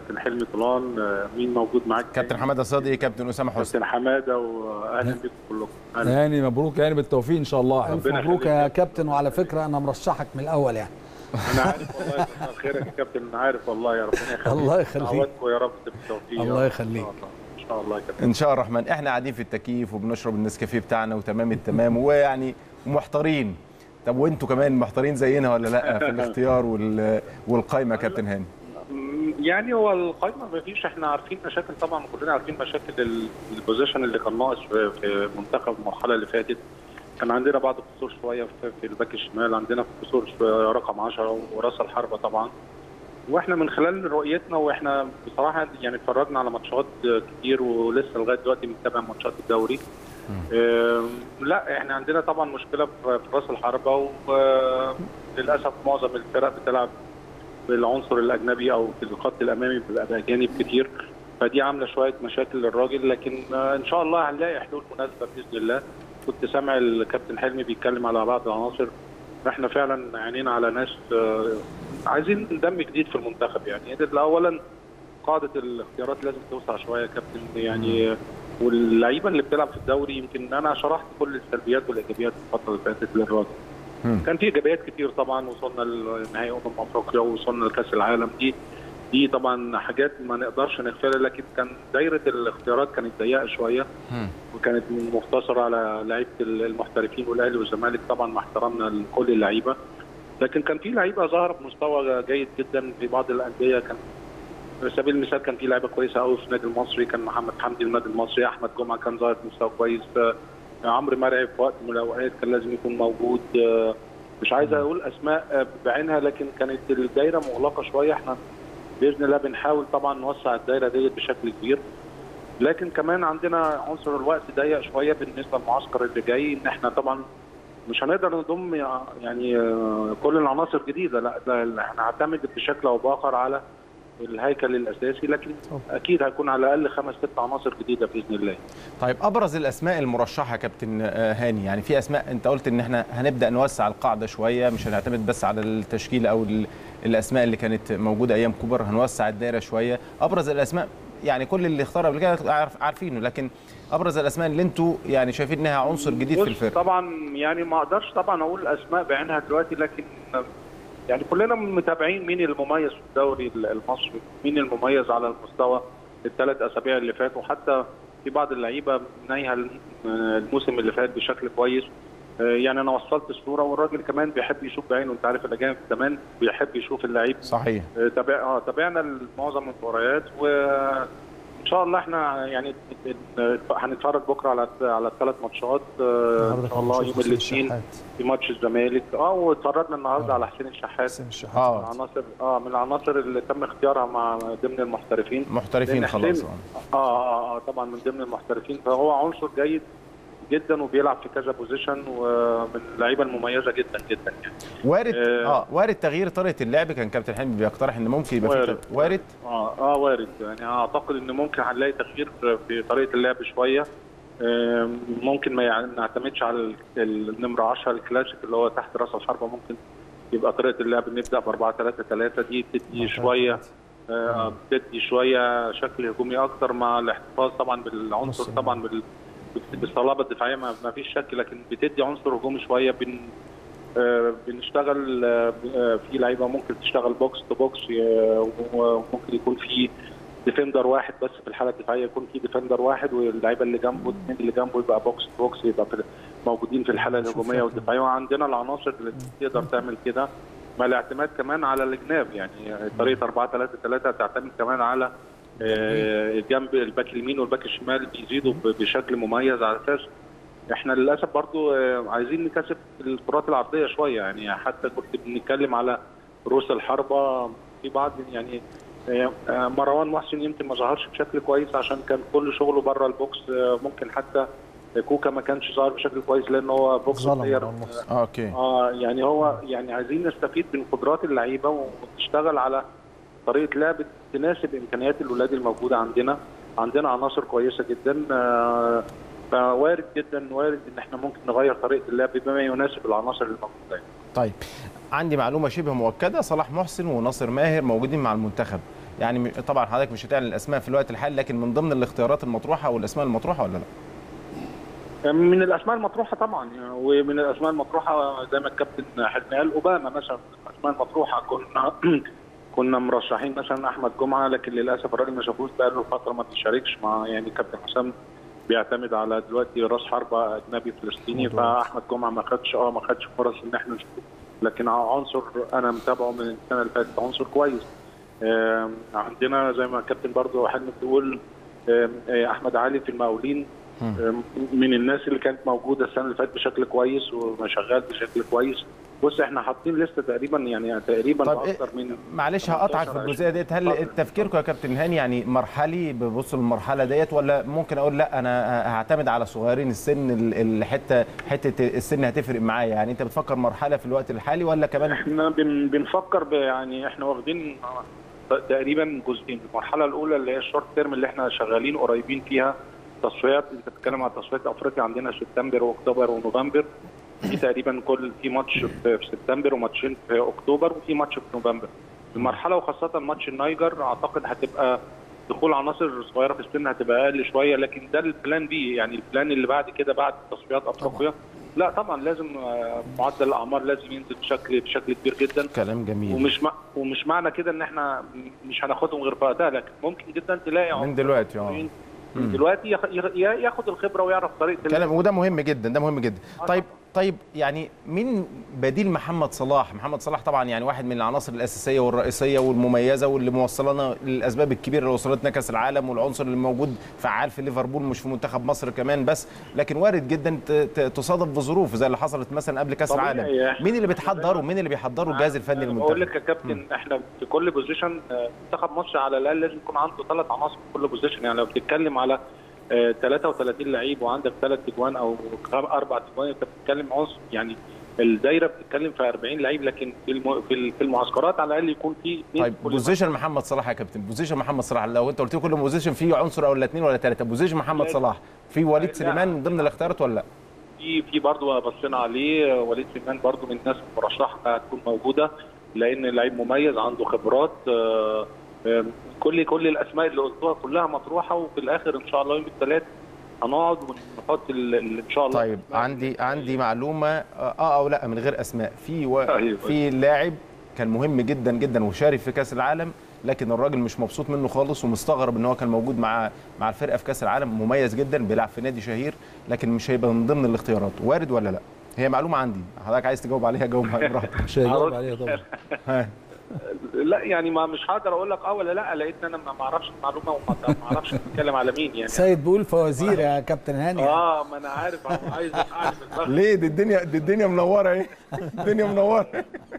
كابتن حلمي طولان آه، مين موجود معاك كابتن حماده صادقي كابتن اسامه حسني كابتن حماده واهلا بكم كلكم أهلاً. يعني مبروك يعني بالتوفيق ان شاء الله الف ربنا مبروك يخليك. يا كابتن وعلى فكره انا مرشحك من الاول يعني انا عارف والله كتر خيرك يا كابتن انا عارف والله يا ربنا يخليك الله يخليك. دعواتكم يا رب بالتوفيق الله يا رب. يخليك. ان شاء الله ان شاء الله يا كابتن ان شاء الله الرحمن احنا قاعدين في التكييف وبنشرب النسكافيه بتاعنا وتمام التمام ويعني ومحتارين طب وانتوا كمان محتارين زينا ولا لا في الاختيار وال... والقايمه يا كابتن هاني م- يعني هو القائمه ما فيش احنا عارفين مشاكل طبعا كلنا عارفين مشاكل ال- البوزيشن اللي كان ناقص في في منتخب المرحله اللي فاتت كان عندنا بعض القصور شويه في, في الباك الشمال عندنا في قصور شوية رقم 10 وراس الحربه طبعا واحنا من خلال رؤيتنا واحنا بصراحه يعني اتفرجنا على ماتشات كتير ولسه لغايه دلوقتي بنتابع ماتشات الدوري آم، لا احنا عندنا طبعا مشكله في في راس الحربه وللاسف معظم الفرق بتلعب بالعنصر الاجنبي او في الخط الامامي بيبقى باجانب كتير فدي عامله شويه مشاكل للراجل لكن آه، ان شاء الله هنلاقي حلول مناسبه باذن الله كنت سامع الكابتن حلمي بيتكلم على بعض العناصر احنا فعلا عينينا على ناس آه، عايزين دم جديد في المنتخب يعني اولا قاعده الاختيارات لازم توسع شويه يا كابتن يعني آه، واللعيبه اللي بتلعب في الدوري يمكن انا شرحت كل السلبيات والايجابيات الفتره اللي فاتت للراجل مم. كان في ايجابيات كتير طبعا وصلنا لنهائي امم افريقيا ووصلنا لكاس العالم دي دي طبعا حاجات ما نقدرش نغفلها لكن كان دايره الاختيارات كانت ضيقه شويه مم. وكانت مقتصره على لعيبه المحترفين والاهلي والزمالك طبعا مع احترامنا لكل اللعيبه لكن كان في لعيبه ظهر بمستوى جيد جدا في بعض الانديه كان على سبيل المثال كان في لعيبه كويسه قوي في النادي المصري كان محمد حمدي النادي المصري احمد جمعه كان ظاهر بمستوى كويس آه، عمرو مرعي في وقت من الاوقات كان لازم يكون موجود آه، مش عايز اقول اسماء آه، بعينها لكن كانت الدايره مغلقه شويه احنا باذن الله بنحاول طبعا نوسع الدايره ديت بشكل كبير لكن كمان عندنا عنصر الوقت ضيق شويه بالنسبه للمعسكر اللي جاي ان احنا طبعا مش هنقدر نضم يعني آه، كل العناصر جديده لا لا لا، احنا هنعتمد بشكل او باخر على الهيكل الاساسي لكن اكيد هيكون على الاقل خمس ست عناصر جديده باذن الله طيب ابرز الاسماء المرشحه يا كابتن آه، هاني يعني في اسماء انت قلت ان احنا هنبدا نوسع القاعده شويه مش هنعتمد بس على التشكيل او ال- الاسماء اللي كانت موجوده ايام كوبر هنوسع الدائره شويه ابرز الاسماء يعني كل اللي اختار قبل كده عارف- عارفينه لكن ابرز الاسماء اللي انتوا يعني شايفين انها عنصر جديد في بص، الفرقه طبعا يعني ما اقدرش طبعا اقول اسماء بعينها دلوقتي لكن يعني كلنا متابعين مين المميز في الدوري المصري مين المميز على المستوى الثلاث اسابيع اللي فاتوا حتى في بعض اللعيبه نايها الموسم اللي فات بشكل كويس آه، يعني انا وصلت الصوره والراجل كمان بيحب يشوف بعينه انت عارف الاجانب كمان بيحب يشوف اللعيب صحيح آه، تابع اه تابعنا معظم المباريات وان شاء الله احنا يعني هنتفرج بكره على على الثلاث ماتشات آه، ان شاء الله يوم الاثنين في ماتش الزمالك اه واتفرجنا النهارده على حسين الشحات حسين الشحات. من اه العناصر اه من العناصر اللي تم اختيارها مع ضمن المحترفين محترفين لأن خلاص حسين- آه. اه اه اه طبعا من ضمن المحترفين فهو عنصر جيد جدا وبيلعب في كذا بوزيشن ومن اللعيبه المميزه جدا جدا يعني وارد آه. اه وارد تغيير طريقه اللعب كان كابتن حلمي بيقترح ان ممكن يبقى في وارد. تغ- وارد اه اه وارد يعني اعتقد ان ممكن هنلاقي تغيير في طريقه اللعب شويه آه، ممكن ما يعني نعتمدش على ال- النمره 10 الكلاسيك اللي هو تحت راس الحربه ممكن يبقى طريقه اللعب نبدا ب 4 3 3 دي بتدي شويه آه، بتدي شويه شكل هجومي اكتر مع الاحتفاظ طبعا بالعنصر نص طبعا بال بالصلابه الدفاعيه ما ما فيش شك لكن بتدي عنصر هجومي شويه بن آه، بنشتغل آه، آه، في لعيبه ممكن تشتغل بوكس تو بوكس آه، وممكن يكون في ديفندر واحد بس في الحاله الدفاعيه يكون في ديفندر واحد واللعيبه اللي جنبه الاثنين اللي جنبه يبقى بوكس تو بوكس يبقى في موجودين في الحاله الهجوميه والدفاعيه وعندنا العناصر اللي تقدر تعمل كده مع الاعتماد كمان على الجناب يعني طريقه 4 3 3 تعتمد كمان على آه، الجنب الباك اليمين والباك الشمال بيزيدوا ب- بشكل مميز على اساس احنا للاسف برضو آه، عايزين نكثف الكرات العرضيه شويه يعني حتى كنت بنتكلم على رؤوس الحربه في بعض يعني آه، آه، مروان محسن يمكن ما ظهرش بشكل كويس عشان كان كل شغله بره البوكس آه، ممكن حتى كوكا ما كانش ظاهر بشكل كويس لان هو بوكس ظلم بلاير. مروان محسن. آه اوكي اه يعني هو يعني عايزين نستفيد من قدرات اللعيبه ونشتغل على طريقه لعب تناسب امكانيات الولاد الموجوده عندنا عندنا عناصر كويسه جدا آه فوارد جدا وارد ان احنا ممكن نغير طريقه اللعب بما يناسب العناصر الموجوده يعني. طيب عندي معلومه شبه مؤكده صلاح محسن وناصر ماهر موجودين مع المنتخب يعني م- طبعا حضرتك مش هتعلن الاسماء في الوقت الحالي لكن من ضمن الاختيارات المطروحه والاسماء المطروحه ولا لا من الاسماء المطروحه طبعا ومن الاسماء المطروحه زي ما الكابتن حلمي قال اوباما مثلا من الاسماء المطروحه كنا كنا مرشحين مثلا احمد جمعه لكن للاسف الراجل ما شافوش بقى له فتره ما بيشاركش مع يعني كابتن حسام بيعتمد على دلوقتي راس حربه اجنبي فلسطيني فاحمد جمعه ما خدش اه ما خدش فرص ان احنا نشوفه لكن عنصر انا متابعه من السنه اللي فاتت عنصر كويس آم، عندنا زي ما الكابتن برضو حلمي بتقول آم، آه، احمد علي في المقاولين آم، من الناس اللي كانت موجوده السنه اللي فاتت بشكل كويس وما شغال بشكل كويس بص احنا حاطين لسته تقريبا يعني تقريبا طب إيه- اكتر من معلش هقطعك في الجزئيه ديت هل اتفضل. تفكيركم يا كابتن هاني يعني مرحلي ببص للمرحله ديت ولا ممكن اقول لا انا هعتمد على صغيرين السن ال- الحته حته السن هتفرق معايا يعني انت بتفكر مرحله في الوقت الحالي ولا كمان احنا بن بنفكر ب- يعني احنا واخدين تقريبا جزئين المرحله الاولى اللي هي الشورت تيرم اللي احنا شغالين قريبين فيها تصفيات انت بتتكلم عن تصفيات افريقيا عندنا سبتمبر واكتوبر ونوفمبر في تقريبا كل في ماتش في في سبتمبر وماتشين في اكتوبر وفي ماتش في نوفمبر المرحله وخاصه ماتش النيجر اعتقد هتبقى دخول عناصر صغيره في السن هتبقى اقل شويه لكن ده البلان بي يعني البلان اللي بعد كده بعد تصفيات افريقيا لا طبعا لازم آه، معدل الاعمار لازم ينزل بشكل بشكل كبير جدا كلام جميل ومش مع ومش معنى كده ان احنا مش هناخدهم غير في وقتها لكن ممكن جدا تلاقي من دلوقتي اه من دلوقتي ياخ- ياخ- ياخد الخبره ويعرف طريقه اللعب. كلام وده مهم جدا ده مهم جدا آه طيب طيب يعني مين بديل محمد صلاح محمد صلاح طبعا يعني واحد من العناصر الاساسيه والرئيسيه والمميزه واللي موصلنا للاسباب الكبيره اللي وصلتنا كاس العالم والعنصر اللي موجود فعال في ليفربول مش في منتخب مصر كمان بس لكن وارد جدا ت- ت- تصادف بظروف زي اللي حصلت مثلا قبل كاس طبيعي. العالم إحنا- مين اللي بيتحضره مين اللي بيحضره الجهاز الفني أنا بقول للمنتخب لك يا كابتن احنا في كل بوزيشن آه، منتخب مصر على الاقل لازم يكون عنده ثلاث عناصر في كل بوزيشن يعني لو بتتكلم على آه، 33 لعيب وعندك ثلاث اجوان او خم- اربع اجوان انت بتتكلم عنصر يعني الدايره بتتكلم في 40 لعيب لكن في الم- في ال- في المعسكرات على الاقل يكون في اثنين طيب في كل بوزيشن محمد صلاح يا كابتن بوزيشن محمد صلاح لو انت قلت لي كل بوزيشن فيه عنصر او اثنين ولا ثلاثه بوزيشن محمد لا. صلاح في وليد لا. سليمان من ضمن الاختيارات ولا لا في في برضه بصينا عليه وليد سليمان برضه من الناس المرشحه هتكون موجوده لان لعيب مميز عنده خبرات آه، آه، كل كل الاسماء اللي قلتوها كلها مطروحه وفي الاخر ان شاء الله يوم الثلاث هنقعد ونحط ال- ال- ان شاء الله طيب عندي عندي معلومه اه او لا من غير اسماء في و... أيوة. في لاعب كان مهم جدا جدا وشارك في كاس العالم لكن الراجل مش مبسوط منه خالص ومستغرب ان هو كان موجود مع مع الفرقه في كاس العالم مميز جدا بيلعب في نادي شهير لكن مش هيبقى من ضمن الاختيارات وارد ولا لا هي معلومه عندي حضرتك عايز تجاوب عليها جاوب براحتك مش هيجاوب عرض- عليها طبعا ها. لا يعني ما مش هقدر اقول لك اه ولا لا لان انا ما ما اعرفش المعلومه وما ما اعرفش بتتكلم على مين يعني سيد بيقول فوازير يا كابتن هاني اه ما انا عارف أنا عايز اعرف الفرق. ليه دي الدنيا دي الدنيا منوره ايه الدنيا منوره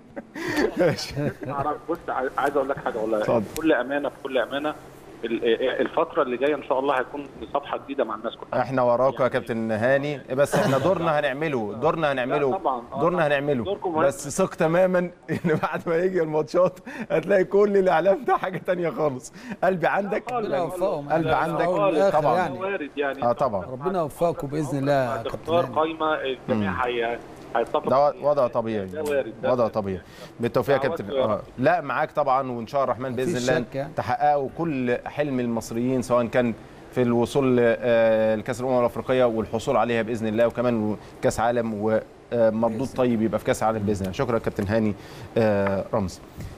ماشي أعرف. بص عايز- عايز اقول لك حاجه والله اتفضل. بكل امانه بكل امانه ال- الفتره اللي جايه ان شاء الله هيكون صفحه جديده مع الناس كلها احنا وراكم يا كابتن هاني بس احنا دورنا هنعمله دورنا هنعمله لا طبعا. آه دورنا طبعا. هنعمله دوركم مهم. بس ثق تماما ان بعد ما يجي الماتشات هتلاقي كل الاعلام ده حاجه تانية خالص قلبي عندك ربنا يوفقهم قلب عندك في الآخر طبعا. يعني وارد يعني اه طبعا ربنا يوفقكم باذن الله يا كابتن هتختار هاني قايمه الجميع هي هيتفق ده فيها. وضع طبيعي ده وارد ده وضع وارد. طبيعي بالتوفيق يا دعوات كابتن ويا رب. آه. لا معاك طبعا وان شاء الله الرحمن باذن مفيش الله شك يعني. تحققوا كل حلم المصريين سواء كان في الوصول آه، لكاس الامم الافريقيه والحصول عليها باذن الله وكمان كاس عالم ومردود طيب يبقى في كاس عالم باذن الله شكرا كابتن هاني آه، رمزي